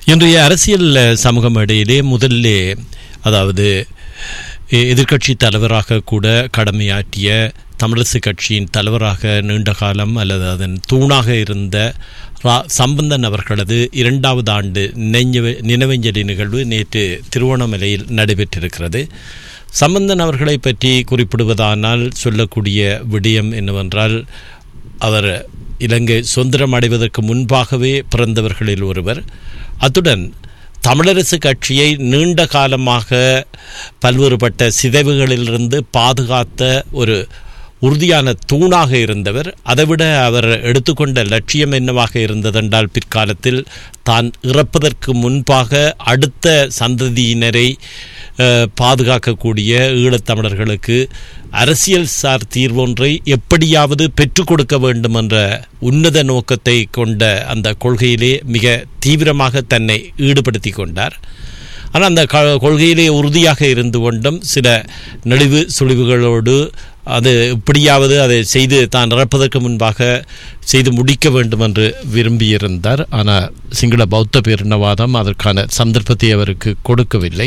இன்றைய அரசியல் சமூக மேடையிலே முதல்லே அதாவது எ- எதிர்க்கட்சி தலைவராக கூட கடமையாற்றிய தமிழரசு கட்சியின் தலைவராக நீண்ட காலம் அல்லது அதன் தூணாக இருந்த ரா சம்பந்தன் அவர்களது இரண்டாவது ஆண்டு நினைவு நினைவஞ்சலி நிகழ்வு நேற்று திருவோணமலையில் நடைபெற்றிருக்கிறது சம்பந்தன் அவர்களை பற்றி குறிப்பிடுவதானால் சொல்லக்கூடிய விடயம் என்னவென்றால் அவர் இலங்கை சுதந்திரம் அடைவதற்கு முன்பாகவே பிறந்தவர்களில் ஒருவர் அத்துடன் தமிழரசு கட்சியை நீண்ட காலமாக பல்வேறுபட்ட சிதைவுகளிலிருந்து பாதுகாத்த ஒரு உறுதியான தூணாக இருந்தவர் அதைவிட அவர் எடுத்துக்கொண்ட லட்சியம் என்னவாக இருந்ததென்றால் பிற்காலத்தில் தான் இறப்பதற்கு முன்பாக அடுத்த சந்ததியினரை அஹ், பாதுகாக்கக்கூடிய ஈழத்தமிழர்களுக்கு அரசியல் சார் தீர்வொன்றை எப்படியாவது பெற்றுக் கொடுக்க வேண்டும் என்ற உன்னத நோக்கத்தை கொண்ட அந்த கொள்கையிலே மிக தீவிரமாக தன்னை ஈடுபடுத்தி கொண்டார் ஆனால் அந்த க- கொள்கையிலே உறுதியாக இருந்து கொண்டும் சில நெளிவு சுழிவுகளோடு அது எப்படியாவது அதை செய்து தான் இறப்பதற்கு முன்பாக செய்து முடிக்க வேண்டும் என்று விரும்பியிருந்தார் ஆனால் சிங்கள பௌத்த பேரினவாதம் அதற்கான சந்தர்ப்பத்தை அவருக்கு கொடுக்கவில்லை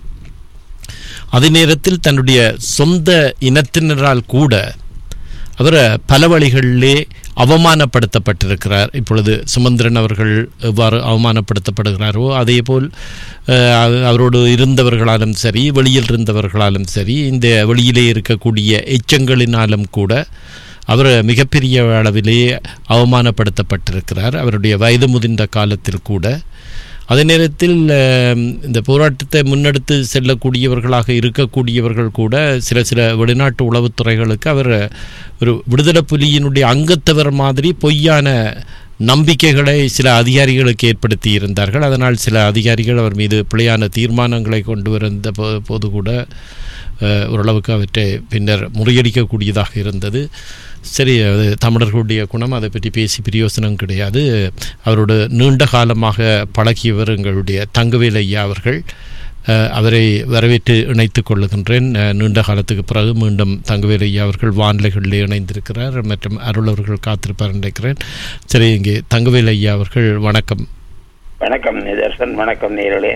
அதே நேரத்தில் தன்னுடைய சொந்த இனத்தினரால் கூட அவர் பல வழிகளிலே அவமானப்படுத்தப்பட்டிருக்கிறார் இப்பொழுது சுமந்திரன் அவர்கள் எவ்வாறு அவமானப்படுத்தப்படுகிறாரோ அதேபோல் அஹ், அவ- அவரோடு இருந்தவர்களாலும் சரி வெளியில் இருந்தவர்களாலும் சரி இந்த வெளியிலே இருக்கக்கூடிய எச்சங்களினாலும் கூட அவர் மிகப்பெரிய அளவிலே அவமானப்படுத்தப்பட்டிருக்கிறார் அவருடைய வயது முதிர்ந்த காலத்தில் கூட அதே நேரத்தில் அஹ், இந்த போராட்டத்தை முன்னெடுத்து செல்லக்கூடியவர்களாக இருக்கக்கூடியவர்கள் கூட சில சில வெளிநாட்டு உளவுத்துறைகளுக்கு அவர் ஒரு விடுதலை புலியினுடைய அங்கத்தவர் மாதிரி பொய்யான நம்பிக்கைகளை சில அதிகாரிகளுக்கு ஏற்படுத்தி இருந்தார்கள் அதனால் சில அதிகாரிகள் அவர் மீது பிழையான தீர்மானங்களை கொண்டு வந்த போ- போது கூட அஹ், ஓரளவுக்கு அவற்றை பின்னர் முறியடிக்கக்கூடியதாக இருந்தது சரி அது தமிழர்களுடைய குணம் அதை பற்றி பேசி பிரயோசனம் கிடையாது அவரோட நீண்ட காலமாக பழகியவர் எங்களுடைய தங்கவேல் ஐயா அவர்கள் அஹ், அவரை வரவேற்று இணைத்துக் கொள்ளுகின்றேன் அஹ், நீண்ட காலத்துக்கு பிறகு மீண்டும் தங்கவேல் ஐயா அவர்கள் வானிலைகளில் இணைந்திருக்கிறார் மற்றும் அருள் அவர்கள் காத்திருப்பார் நினைக்கிறேன் சரி இங்கே தங்கவேல் ஐயா அவர்கள் வணக்கம் வணக்கம் நிதர்சன் வணக்கம் நேரலே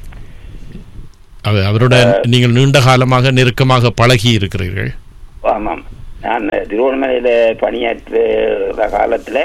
அவ- அவரோட நீங்கள் நீண்ட காலமாக நெருக்கமாக பழகி இருக்கிறீர்கள் ஆமாம் நான் திருவண்ணாமலையில் பணியாற்றுற காலத்தில்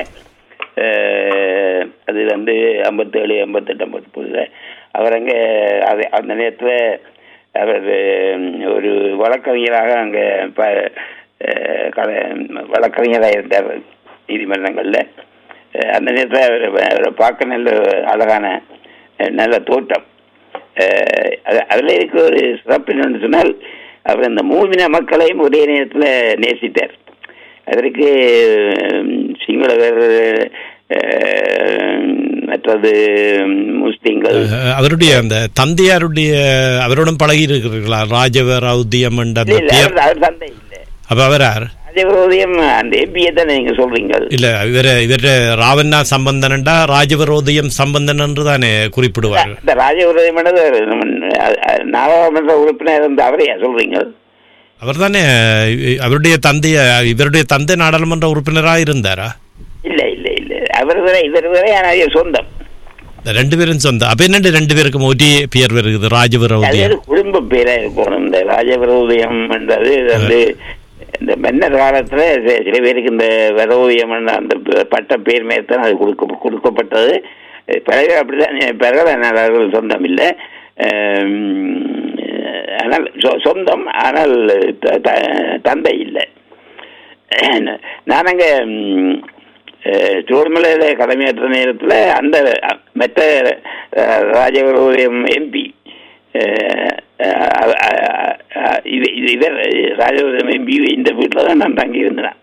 அது வந்து ஐம்பத்தேழு ஐம்பத்தெட்டு ஐம்பத்தொம்பதுல அவர் அங்கே அது அந்த நேரத்தில் அவர் உம், ஒரு வழக்கறிஞராக அங்கே ப அஹ், கல- வழக்கறிஞராக இருந்தார் நீதிமன்றங்களில் அஹ், அந்த நேரத்தில் அவர் அவரை பார்க்க நல்ல அழகான அஹ், நல்ல தோட்டம் அஹ், அது- அதுல இருக்க ஒரு சிறப்பு என்னன்னு சொன்னால் அவர் அந்த மூவின மக்களையும் ஒரே நேரத்தில் நேசித்தார் அதற்கு உம், சிங்களவர் அஹ், மற்றது முஸ்லிம்கள் அஹ், அவருடைய அந்த தந்தையாருடைய அவருடன் பழகி இருக்கிறீர்களா ராஜவ ரவுத்தியம் என்ற அந்த இல்ல, பேர் அவர் அவர் தந்தை இல்லை அப்ப அவர் யார் ராஜவிரோதியம் அந்த எம்பியை தானே நீங்க சொல்றீங்க இல்ல இவர இவர ராவண்ணா சம்பந்தனண்டா ராஜவிரோதியம் சம்பந்தன் என்று தானே குறிப்பிடுவார் இந்த ராஜவிரோதியம் நாடாளுமன்ற உறுப்பினர் இருந்த அவரையா சொல்றீங்க அவர் தானே அவருடைய தந்தைய இவருடைய தந்தை நாடாளுமன்ற உறுப்பினராக இருந்தாரா இல்ல இல்ல இல்ல அவர் வரை இவர் வரை ஆனால் சொந்தம் இந்த ரெண்டு பேரும் சொந்த அப்ப என்னண்டு ரெண்டு பேருக்கும் ஒரே பேர் வருகிறது அது ராஜவிரோதியம் ஒரு குடும்ப பேரா இருக்கணும் இந்த ராஜவிரோதியம் என்றது இது வந்து இந்த மன்னர் காலத்துல சி- சில பேருக்கு இந்த விரோதியம் என்ற அந்த ப- பட்ட பேர் மேல் தான் அது கொடுக்க கொடுக்கப்பட்டது பிறகு அப்படிதான் பிறகு அவர்கள் சொந்தம் இல்லை ஆனால் சொ- சொந்தம் ஆனால் த- த- தந்தை இல்லை நான் அங்கே திருவண்ணாமலையில கடமையாற்ற நேரத்தில் அந்த அ- மற்ற அஹ், ராஜவிரோதியம் எம்பி இவர் ராஜவிரோதியம் எம்பி இந்த வீட்டில் தான் நான் தங்கி இருந்தேன்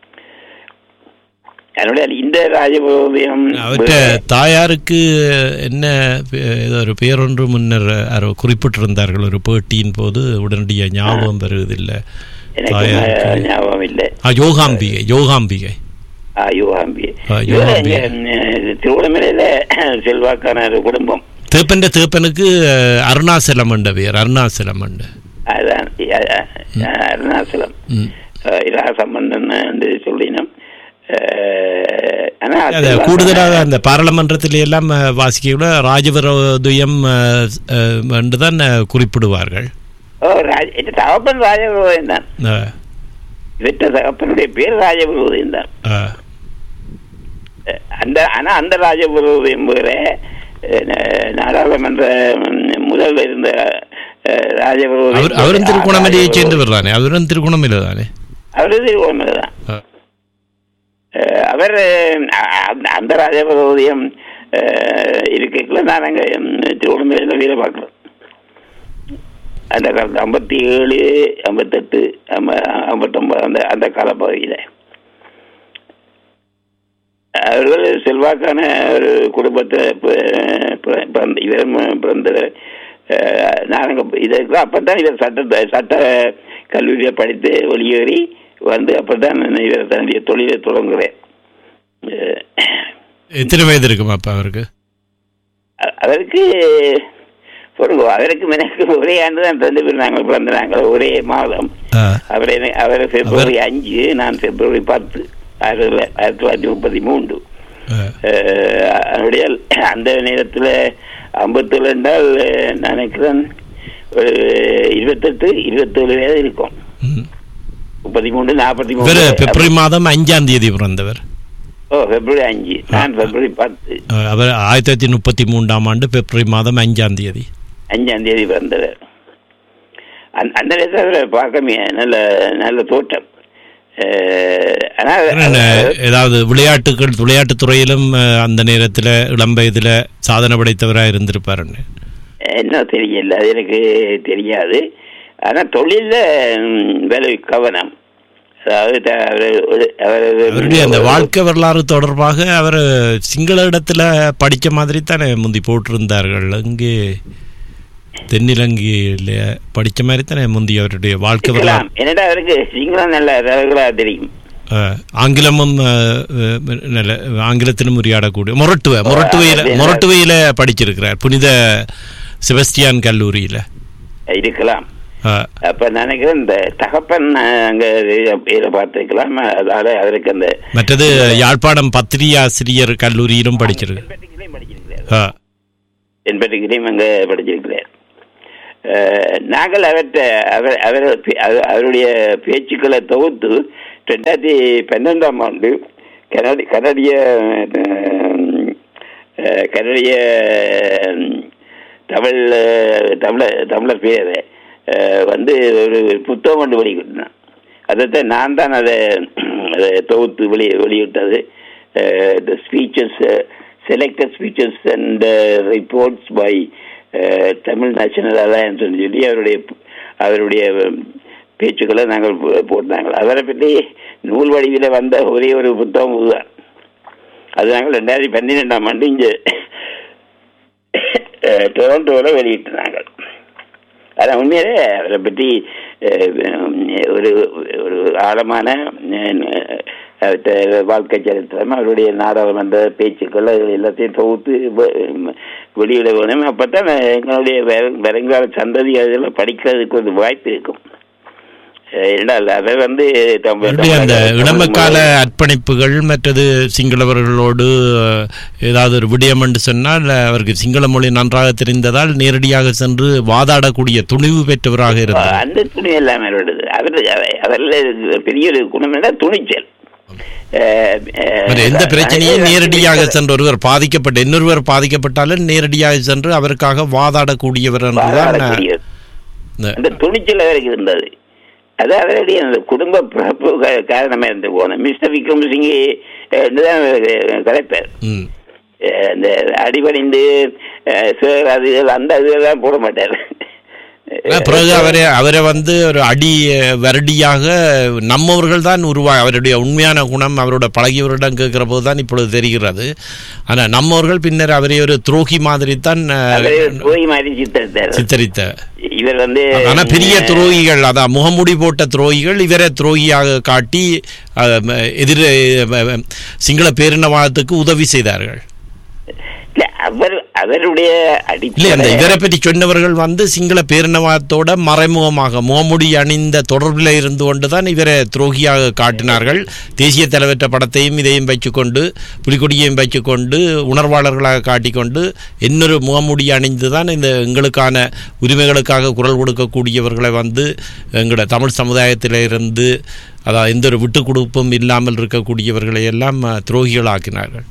அதனுடைய இந்த ராஜவிரோதியம் அவற்ற தாயாருக்கு என்ன பே- ஏதோ ஒரு பேரொன்று முன்னர் யாரோ குறிப்பிட்டிருந்தார்கள் ஒரு பேட்டியின் போது உடனடியாக ஞாபகம் வருவதில்லை எனக்கு தாயாருக்கு ஞாபகம் இல்லை ஆ, யோகாம்பிகை யோகாம்பிகை யுகாம்பி ஆ, யுகாம்பி. திருவண்ணாமலையில செல்வாக்கான ஒரு குடும்பம் தேப்பன்ற தேப்பனுக்கு அஹ், அருணாசலம் என்ற பேர் அருணாசலம் என்ற அதான் அருணாச்சலம் ம். இரா சம்பந்தன் வந்து சொல்லினோம் அஹ், ஆனா அது செல்வாக்கான- கூடுதலாக அந்த பாராளுமன்றத்திலே எல்லாம் அஹ், வாசிக்க ராஜவிரோதயம் அஹ், அஹ், என்றுதான் அஹ், குறிப்பிடுவார்கள் ஓ ராஜ என் தகப்பன் ராஜபுரோதயம் தான் அஹ், இவற்ற தகப்பனுடைய பேர் ராஜபுரோதயம் தான் அஹ், அஹ், அந்த ஆனா அந்த ராஜபுரோதயம் வேற அஹ், நா- நாடாளுமன்ற ம், முதல்ல இருந்த அஹ், ராஜபுரோதயம் அவர் அவரும் திருகோணமலையை சேர்ந்தவர் தானே அவரும் திருகோணமலை தானே அவரு திருகோணமலை தான் அஹ், அஹ் அவர் அஹ், அந்த- அந்த ராஜபரோதியம் இருக்குள்ள நான் அங்கே திருவண்ணாமலையில் வீர பார்க்குறோம் அந்த காலத்து ஐம்பத்தி ஏழு ஐம்பத்தெட்டு ஐம்பத்தொம்பது அந்த அந்த காலப்பகுதியில் அவர்கள் செல்வாக்கான ஒரு குடும்பத்தை பி- பி- பிறந்த இவர் பிறந்தவர் நாங்கள் இதற்கு அப்போ தான் இவர் சட்ட சட்ட கல்லூரியை படித்து வெளியேறி வந்து அப்போ தான் இவர் தன்னுடைய தொழிலை தொடங்குறேன் அஹ், எத்தனை வயது இருக்கும் அப்ப அவருக்கு அ- அதற்கு சொல்லுங்க அதற்கு எனக்கு ஒரே ஆண்டு தான் ரெண்டு பேரும் நாங்கள் பிறந்த நாங்கள் ஒரே மாதம் அஹ், அவர் என்ன- அவர் பிப்ரவரி அஞ்சு நான் பிப்ரவரி பத்து ஆயிரத்தி தொள்ளாயிரத்தி ஆயிரத்தி தொள்ளாயிரத்தி முப்பத்தி மூன்று அஹ், அஹ், அதனுடைய அந்த நேரத்தில் ஐம்பத்தேழு என்றால் அஹ், நான் நினைக்கிறேன் ஒரு இருபத்தெட்டு இருபத்தேழு வயது இருக்கும் ம். முப்பத்தி மூணு நாற்பத்தி இவர் மூணு பிப்ரவரி மாதம் அஞ்சாம் தேதி பிறந்தவர் ஓ பிப்ரவரி அஞ்சு நான் பிப்ரவரி பத்து அஹ், அவர் ஆயிரத்தி தொள்ளாயிரத்தி முப்பத்தி மூன்றாம் ஆண்டு பிப்ரவரி மாதம் அஞ்சாம் தேதி அஞ்சாம் தேதி பிறந்தவர் அந்த அந்த நேரத்தில் அவரை பார்க்க நல்ல நல்ல தோட்டம் அஹ், ஆனால் என்ன, ஏதாவது விளையாட்டுகள் விளையாட்டுத் துறையிலும் அஹ், அந்த நேரத்தில் இளம் வயதில் சாதனை படைத்தவராக இருந்திருப்பாருன்னு என்ன தெரியல அது எனக்கு தெரியாது ஆனால் தொழிலில் வேலை கவனம் அதாவது த- அவரு- ஒரு- அவரு- அவருடைய அந்த வாழ்க்கை வரலாறு தொடர்பாக அவர் சிங்கள இடத்துல படிச்ச மாதிரி தானே முந்தி போட்டிருந்தார்கள் அங்கே தென்னிலங்கையில படிச்ச மாதிரி தானே முந்தி அவருடைய வாழ்க்கை வரலாறு இருக்கலாம். என்னடா அவருக்கு சிங்களம் நல்ல ரகலா தெரியும் அஹ், ஆங்கிலமும் அஹ், அஹ், நல்ல ஆங்கிலத்திலும் உரையாடக்கூடிய முரட்டுவ முரட்டுவையில அது- முரட்டுவையில படிச்சிருக்கிறார் புனித செபஸ்டியான் கல்லூரியில இருக்கலாம் அஹ், அப்ப நினைக்கிறேன் இந்த தகப்பன் அஹ், அங்க இதை பார்த்துக்கலாம் அதால அவருக்கு அந்த மற்றது யாழ்ப்பாணம் பத்திரியாசிரியர் கல்லூரியிலும் படிச்சிருக்கு தென்பெட்டிக்கிலையும் படிச்சிருக்கிறார் அஹ், தென்பெட்டிக்கிலையும் அங்க படிச்சிருக்கிறார் அஹ், நாங்கள் அவர்கிட்ட அவர் அவர் அவர்- அவருடைய பேச்சுக்களை தொகுத்து ரெண்டாயிரத்தி பன்னெண்டாம் ஆண்டு கனடி கனடிய அஹ், அஹ், கனடிய அஹ், தமிழ் அஹ், தமிழர் தமிழர் பேர் அஹ், வந்து ஒரு புத்தகம் கொண்டு வெளியிட்டான் அதைத்தான் நான் தான் அதை அதை தொகுத்து வெளி வெளியிட்டது the speeches selected speeches and reports by Tamil National Alliance சொல்லி அவருடைய அவருடைய பேச்சுக்களை நாங்கள் போ- போட்டாங்க அவரை பற்றி நூல் வடிவில் வந்த ஒரே ஒரு புத்தகம் இதுதான் அது நாங்கள் ரெண்டாயிரத்தி பன்னிரெண்டாம் ஆண்டு இங்கே டொரண்டோவில் வெளியிட்டாங்க அதான் உண்மையிலே அவரை பற்றி அஹ், ஒரு ஒரு ஆழமான அஹ், அஹ், வாழ்க்கை சரித்திரம் அவருடைய நாடாளுமன்ற பேச்சுக்கள் அது எல்லாத்தையும் தொகுத்து வெ- வெளியிட வேணும் அப்பதான் எங்களுடைய வர- வருங்கால சந்ததி அதெல்லாம் படிக்கிறதுக்கு ஒரு வாய்ப்பு இருக்கும் அஹ், இரண்டால் அதை வந்து தம்- அவருடைய அந்த தமிழக- இளமக்கால அர்ப்பணிப்புகள் மற்றது சிங்களவர்களோடு அஹ், ஏதாவது ஒரு விடயம் என்று சொன்னால் அவருக்கு சிங்கள மொழி நன்றாக தெரிந்ததால் நேரடியாக சென்று வாதாடக்கூடிய துணிவு பெற்றவராக இருந்தார் அந்த துணி எல்லாம் வருது அவர் அதில் பெரிய ஒரு குணம் என்ன துணிச்சல் அஹ், அஹ், அவர் எந்த பிரச்சனையும் அஹ், நேரடியாக சென்று ஒருவர் பாதிக்கப்பட்ட இன்னொருவர் பாதிக்கப்பட்டாலும் நேரடியாக சென்று அவருக்காக வாதாடக்கூடியவர் என்றுதான் வாதாடக்கூடியவர். இந்த- அந்த துணிச்சல் அவருக்கு இருந்தது அது அவருடைய அந்த குடும்ப பிறப்பு கா- காரணமா இருந்து போனோம் மிஸ்டர் விக்ரம் சிங் தான் கலைப்பார் ம். அஹ், அந்த அடிபணிந்து அஹ், சார் அது இதெல்லாம் அந்த இதெல்லாம் போட மாட்டார் அஹ் பிறகு அவரை அவரை வந்து ஒரு அடி அஹ், வருடியாக நம்மவர்கள் தான் உருவா அவருடைய உண்மையான குணம் அவரோட பழகியவரிடம் கேட்கிற போது தான் இப்பொழுது தெரிகிறது ஆனா நம்மவர்கள் பின்னர் அவரை ஒரு துரோகி மாதிரி தான் அஹ், அவரை போய் மாதிரி சித்தரித்தார் சித்தரித்த இவர் வந்து ஆனா பெரிய துரோகிகள் அதான் முகமுடி போட்ட துரோகிகள் இவரை துரோகியாக காட்டி அஹ், எதிர அஹ், சிங்கள பேரினவாதத்துக்கு உதவி செய்தார்கள் இல்ல அவர் அவருடைய இல்லை அந்த அடிப்படை இவரை பற்றி சொன்னவர்கள் வந்து சிங்கள பேரினவாதத்தோட மறைமுகமாக முகமுடி அணிந்த தொடர்பில் இருந்து கொண்டுதான் இவரை துரோகியாக காட்டினார்கள் தேசிய தலைவற்ற படத்தையும் இதையும் வச்சுக்கொண்டு புலிக்கொடியையும் வச்சுக்கொண்டு உணர்வாளர்களாக காட்டிக்கொண்டு இன்னொரு முகமுடி அணிந்து தான் இந்த எங்களுக்கான உரிமைகளுக்காக குரல் கொடுக்கக்கூடியவர்களை வந்து எங்களோட தமிழ் சமுதாயத்தில் இருந்து அதாவது எந்த ஒரு விட்டு கொடுப்பும் இல்லாமல் இருக்கக்கூடியவர்களை எல்லாம் அஹ், துரோகிகளாக்கினார்கள்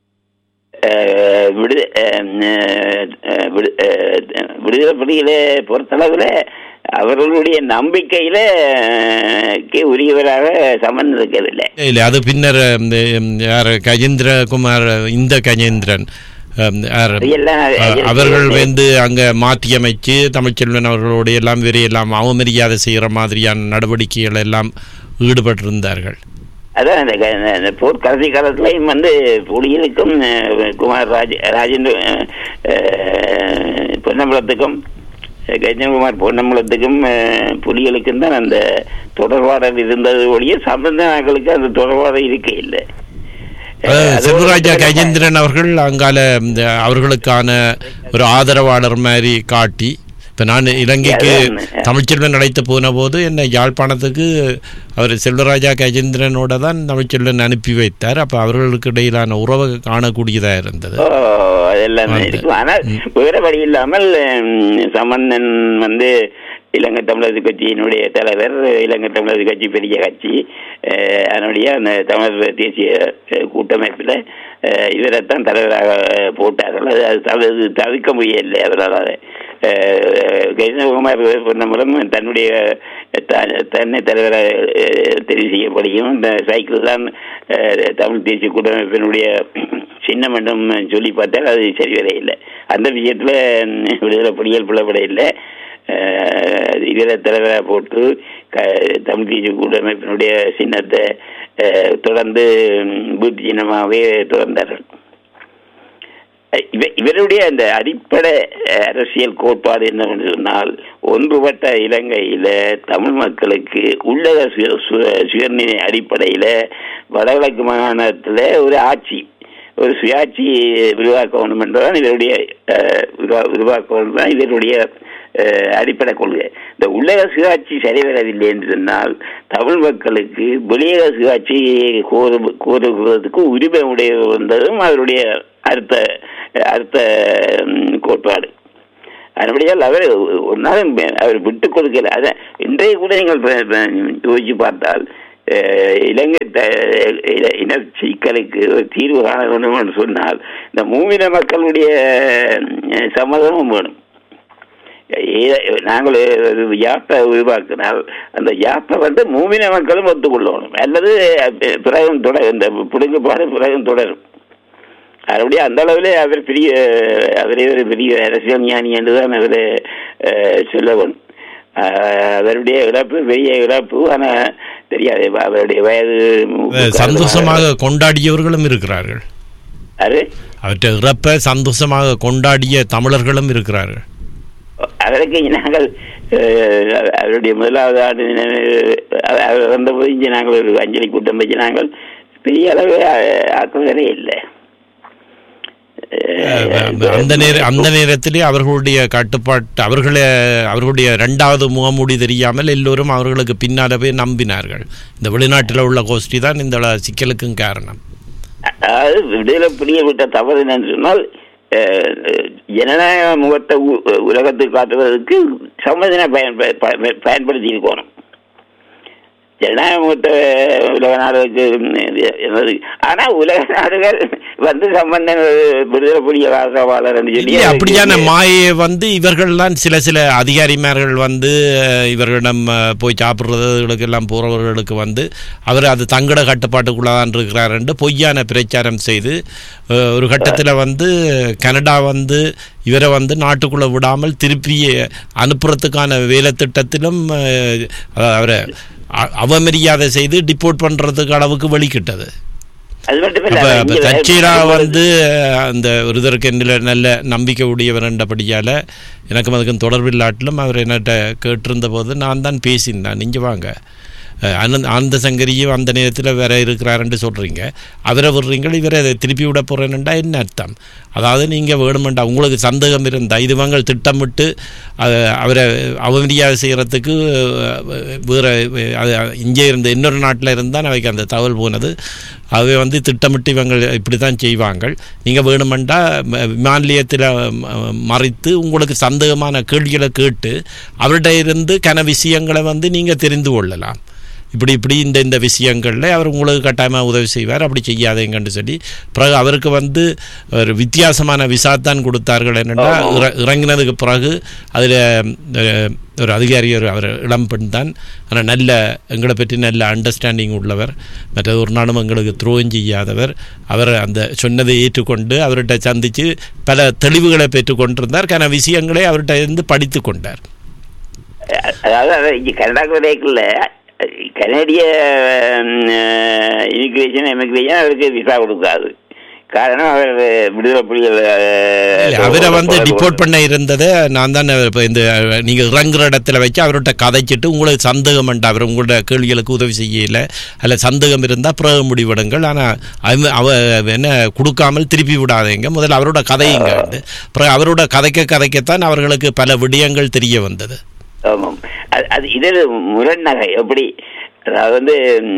அஹ், விடு அஹ், அஹ், விடு- அஹ், விடுதலை புலிகளை பொறுத்தளவில் அவர்களுடைய நம்பிக்கையில அஹ், க்கு உரியவராக சமன் இருக்கவில்லை இல்லை அது பின்னர் இந்த, ம், யார் கஜேந்திரகுமார் இந்த கஜேந்திரன் ம், யார், எல்லாம் அஹ், அவர்கள் வந்து அங்க மாற்றி அமைச்சு தமிழ்ச்செல்வன் அவர்களோடு எல்லாம் வேறு எல்லாம் அவமரியாதை செய்கிற மாதிரியான நடவடிக்கைகள் எல்லாம் ஈடுபட்டிருந்தார்கள் அதான் அந்த க- அந்த- அந்த போர் கடைசி காலத்திலையும் வந்து புலிகளுக்கும் அஹ், குமார் ராஜ ராஜேந்திர அஹ், அஹ், பொன்னம்பலத்துக்கும் அஹ், கஜேந்திரகுமார் பொன்னம்பலத்துக்கும் அஹ், புலிகளுக்கும் தான் அந்த தொடர்பாடல் இருந்தது ஒழிய சம்பந்தனாக்களுக்கு அந்த தொடர்பாடல் இருக்க இல்லை அஹ், அதோட செல்வராஜா மட்டும் கஜேந்திரன் அவர்கள் அங்கால இந்த அவர்களுக்கான ஒரு ஆதரவாளர் மாதிரி காட்டி இப்போ நான் இலங்கைக்கு அதான். தமிழ்ச்செல்வன் அழைத்து போன போது என்னை யாழ்ப்பாணத்துக்கு அவர் செல்வராஜா கஜேந்திரனோட தான் தமிழ்ச்செல்வன் அனுப்பி வைத்தார் அப்போ அவர்களுக்கு இடையிலான உறவை காணக்கூடியதாக இருந்தது ஓ அதெல்லாம் வந்து. இருக்கும் ஆனால் வேற வழி இல்லாமல் ம், சம்பந்தன் வந்து இலங்கை தமிழரசு கட்சியினுடைய தலைவர் இலங்கை தமிழரசு கட்சி பெரிய கட்சி அஹ், அதனுடைய அந்த தமிழர் தேசிய அஹ், கூட்டமைப்பில் அஹ், இவரைத்தான் தலைவராக போட்டார்கள் அது அது தவி- தவிர்க்க முடியவில்லை அவரால் கஜேந்திரகுமார் பொன்னம்பலம் தன்னுடைய த- தன்னை தலைவராக அஹ், தெரிவு செய்யப்படியும் இந்த சைக்கிள் தான் அஹ், தமிழ் தேசிய கூட்டமைப்பினுடைய சின்னம் என்றும் சொல்லி பார்த்தால் அது சரிவர இல்லை அந்த விஷயத்தில் விடுதலை புலிகள் புலப்பட இல்லை அஹ், இதர தலைவராக போட்டு க தமிழ் தேசிய கூட்டமைப்பினுடைய சின்னத்தை அஹ், தொடர்ந்து பூத்தி சின்னமாகவே தொடர்ந்தார்கள் இவ- இவருடைய அந்த அடிப்படை அஹ், அரசியல் கோட்பாடு என்னவென்று சொன்னால் ஒன்றுபட்ட இலங்கையில தமிழ் மக்களுக்கு உள்ளக சுய- சு- சுயநிலை அடிப்படையில வடகிழக்கு மாகாணத்துல ஒரு ஆட்சி ஒரு சுயாட்சி விரிவாக்க வேண்டும் என்றுதான் இவருடைய அஹ், விரிவா- விரிவாக்க வேண்டும் தான் இவருடைய அஹ், அடிப்படை கொள்கை இந்த உள்ளக சுயாட்சி சரிவரவில்லை என்று சொன்னால் தமிழ் மக்களுக்கு வெளியக சுயாட்சி கோரு கோருவதற்கு உரிமை உடையது என்பதும் அவருடைய அடுத்த அடுத்த ம், கோட்பாடு அதுபடியால் அவர் ஒரு நாள் அவர் விட்டுக் கொடுக்கல அதான் இன்றைய கூட நீங்கள் ப- ப- யோசிச்சு பார்த்தால் அஹ், இலங்கை த- இன- இன சிக்கலுக்கு ஒரு தீர்வு காண வேண்டும் என்று சொன்னால் இந்த மூவின மக்களுடைய அஹ், சம்மதமும் வேணும் ஏ- நாங்கள் ஒரு யாப்பை உருவாக்கினால் அந்த யாப்பை வந்து மூவின மக்களும் ஒத்துக்கொள்ளணும் அல்லது அஹ், பிறகும் தொடர் இந்த பிடுங்குபாடு பிறகும் தொடரும் அப்படியே அந்த அளவிலே அவர் பெரிய அவரே ஒரு பெரிய அரசியல் ஞானி என்றுதான் அவர் சொல்லவும் அவருடைய இழப்பு பெரிய இழப்பு ஆனா தெரியாது அவருடைய வயது சந்தோஷமாக கொண்டாடியவர்களும் இருக்கிறார்கள் அது அவற்றை இறப்ப சந்தோஷமாக கொண்டாடிய தமிழர்களும் இருக்கிறார்கள் அதற்கு நாங்கள் அஹ், அவருடைய முதலாவது ஆண்டு நினைவு- அவர் அவர் வந்தபோது இங்கே நாங்கள் ஒரு அஞ்சலி கூட்டம் வச்சு நாங்கள் பெரிய அளவு அஹ், ஆக்குவதே இல்லை அஹ் அந்த நேர அந்த நேரத்திலே அவர்களுடைய கட்டுப்பாட்டு அவர்களே அவர்களுடைய இரண்டாவது முகமூடி தெரியாமல் எல்லோரும் அவர்களுக்கு பின்னால போய் நம்பினார்கள் இந்த வெளிநாட்டில் உள்ள கோஷ்டி தான் இந்த சிக்கலுக்கும் காரணம் அதாவது விடுதலை புரிய விட்ட தவறு என்னன்னு சொன்னால் அஹ், ஜனநாயக முகத்தை உ- உலகத்துக்கு காட்டுவதற்கு சம்மதனை பயன் ப- பயன்படுத்தி இருக்கணும் ஜனநாயக முகத்தை உலக நாடுகளுக்கு என்னது ஆனா உலக நாடுகள் வந்து சம்பந்தம் விடுதலை புரிய ராசவாளர் என்று சொல்லி இல்லை அப்படியான மாயை வந்து இவர்கள்லாம் சில சில அதிகாரிமார்கள் வந்து அஹ், இவர்களிடம் அஹ், போய் சாப்பிட்றதுகளுக்கு எல்லாம் போகிறவர்களுக்கு வந்து அவர் அது தங்கட கட்டுப்பாட்டுக்குள்ளதான் இருக்கிறார் என்று பொய்யான பிரச்சாரம் செய்து அஹ், ஒரு கட்டத்தில் வந்து கனடா வந்து இவரை வந்து நாட்டுக்குள்ளே விடாமல் திருப்பி அனுப்புறதுக்கான வேலை திட்டத்திலும் அஹ், அவரை அ- அவமரியாதை செய்து டிப்போர்ட் பண்ணுறதுக்கு அளவுக்கு வெளிக்கிட்டது அது மட்டும் இல்ல அப்ப அவர் அப்ப இங்க தச்சீரா வரும்போது- வந்து அஹ், அந்த ஒருதற்கு என்னில நல்ல நம்பிக்கை உடையவர் என்றபடியால் எனக்கும் அதுக்கும் தொடர்பில்லாட்டிலும் அவர் என்னட்ட கேட்டிருந்த போது நான் தான் பேசியிருந்தேன் நீங்கள் வாங்க அஹ், ஆனந்த் ஆனந்த சங்கரியும் அந்த நேரத்தில் வேற இருக்கிறாருன்னு சொல்கிறீங்க அவரை விடுறீங்க இவரை அதை திருப்பி விட போகிறேன்னுண்டா என்ன அர்த்தம் அதாவது நீங்கள் வேணுமெண்டா உங்களுக்கு சந்தேகம் இருந்தால் இதுவங்க திட்டமிட்டு அஹ், அவரை அவமரியாதை செய்கிறதுக்கு வேறு அது இங்கே இருந்து இன்னொரு நாட்டில் இருந்தால் அவைக்கு அந்த தகவல் போனது அவை வந்து திட்டமிட்டு இவங்க இப்படி தான் செய்வாங்க நீங்கள் வேணுமெண்டா ம- விமான நிலையத்தில் ம- மறைத்து உங்களுக்கு சந்தேகமான கேள்விகளை கேட்டு அவர்கிட்ட இருந்து கன விஷயங்களை வந்து நீங்கள் தெரிந்து கொள்ளலாம் இப்படி இப்படி இந்த இந்த விஷயங்களில் அவர் உங்களுக்கு கட்டாயமாக உதவி செய்வார் அப்படி செய்யாதேங்கன்னு சொல்லி பிறகு அவருக்கு வந்து ஒரு வித்தியாசமான விசா தான் கொடுத்தார்கள் என்னென்னா இறங்கினதுக்கு பிறகு அதில் ஒரு அதிகாரி ஒரு அவர் இளம் பெண் தான் ஆனால் நல்ல எங்களை பற்றி நல்ல அண்டர்ஸ்டாண்டிங் உள்ளவர் மற்றது ஒரு நாளும் எங்களுக்கு துரோகம் செய்யாதவர் அவர் அந்த சொன்னதை ஏற்றுக்கொண்டு அவர்கிட்ட சந்தித்து பல தெளிவுகளை பெற்றுக்கொண்டிருந்தார் கன விஷயங்களை அவர்கிட்ட இருந்து படித்து கொண்டார் அதாவது அது இங்க கனடாக்கு வரைக்குள்ள கனடிய இமிகிரேஷன் எமிகிரேஷன் அவருக்கு விசா கொடுக்காது காரணம் அவர் விடுதலை புலிகள் இல்ல, அவரை வந்து டிபோர்ட் பண்ண இருந்ததை நான் தான் இப்போ இந்த நீங்கள் இறங்குற இடத்துல வச்சு அவர்கிட்ட கதைச்சிட்டு உங்களுக்கு சந்தேகம் வேண்டாம் அவர் உங்களோட கேள்விகளுக்கு உதவி செய்யல அல்ல சந்தேகம் இருந்தால் பிறகு முடிவெடுங்கள் ஆனால் அவ என்ன கொடுக்காமல் திருப்பி விடாதீங்க முதல்ல அவரோட கதையுங்க பிறகு அவரோட கதைக்க கதைக்கத்தான் அவர்களுக்கு பல விடயங்கள் தெரிய வந்தது ஆமாம் அது அது இது முரண் நகை எப்படி அதாவது வந்து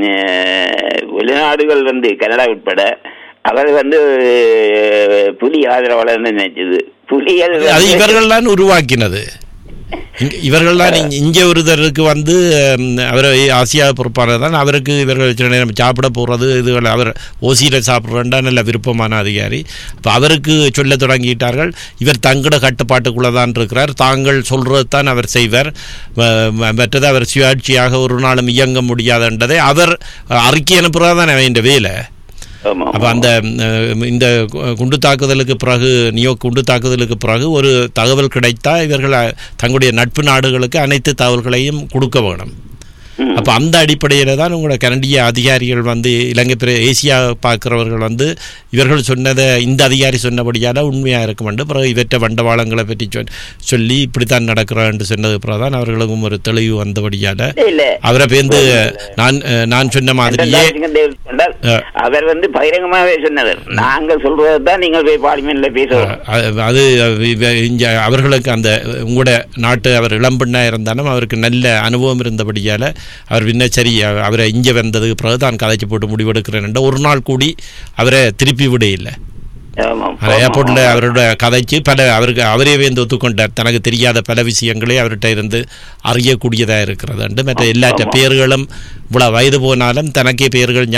அஹ், வெளிநாடுகள் வந்து கனடா உட்பட அவர் வந்து அஹ், புலி ஆதரவாளர்னு நினைச்சது புலிகள் அது வந்து- இவர்கள் தான் உருவாக்கினது இங்க- இவர்கள் தான் இங்க- இங்கே ஒருத்தருக்கு வந்து ம், அவர் ஆசியா பொறுப்பானது தான் அவருக்கு இவர்கள் சில நேரம் சாப்பிட போகிறது இதுகள் அவர் ஓசியில் சாப்பிட்றா நல்ல விருப்பமான அதிகாரி அப்போ அவருக்கு சொல்ல தொடங்கிட்டார்கள் இவர் தங்கட கட்டுப்பாட்டுக்குள்ளே தான் இருக்கிறார் தாங்கள் சொல்கிறது தான் அவர் செய்வார் ம- ம- மற்றது அவர் சுயாட்சியாக ஒரு நாளும் இயங்க முடியாதுன்றதை அவர் அறிக்கை அனுப்புகிறது தான் அவன் வேலை ஆமாம், அப்போ அந்த அஹ், இந்த கு- குண்டு தாக்குதலுக்கு பிறகு நியோ குண்டு தாக்குதலுக்கு பிறகு ஒரு தகவல் கிடைத்தா இவர்கள் அஹ், தங்களுடைய நட்பு நாடுகளுக்கு அனைத்து தகவல்களையும் கொடுக்க வேணும் ம். அப்போ அந்த அடிப்படையில் தான் உங்களோட கனடிய அதிகாரிகள் வந்து இலங்கை பிற ஏசியா பார்க்குறவர்கள் வந்து இவர்கள் சொன்னதை இந்த அதிகாரி சொன்னபடியால் உண்மையாக இருக்குமென்று பிறகு இவற்றை வண்டவாளங்களை பற்றி சொல் சொல்லி இப்படித்தான் நடக்கிறான்னு சொன்னது பிறகு தான் அவர்களுக்கும் ஒரு தெளிவு வந்தபடியால் இல்ல, இல்ல அவரை பேர்ந்து நான் அஹ், நான் சொன்ன மாதிரியே சிங்கந்தேவ் கொண்டால் அஹ். அவர் வந்து பகிரங்கமாகவே சொன்னவர் நாங்கள் சொல்றதை தான் நீங்கள் போய் பார்லிமெண்ட்ல பேசணும் அ- அது இவ- இங்க அவர்களுக்கு அந்த உங்களோட நாட்டு அவர் இளம்பெண்ணாக இருந்தாலும் அவருக்கு நல்ல அனுபவம் இருந்தபடியால் அவர் பின்ன சரி அவ- அவரை இங்கே வந்ததுக்கு பிறகு தான் கதைச்சு போட்டு முடிவெடுக்கிறேன் ஒரு நாள் கூடி அவரை திருப்பி விட இல்லை ஆமாம், ஏர்போர்ட்டில் ஆமாம். அவரோட கதைச்சு பல அவருக்கு அவரே வேந்து ஒத்துக்கொண்டார் தனக்கு தெரியாத பல விஷயங்களே அவர்கிட்ட இருந்து அறியக்கூடியதாக இருக்கிறது மற்ற எல்லாற்ற ஆமா. பேர்களும் இவ்வளோ வயது போனாலும் தனக்கே பேர்கள்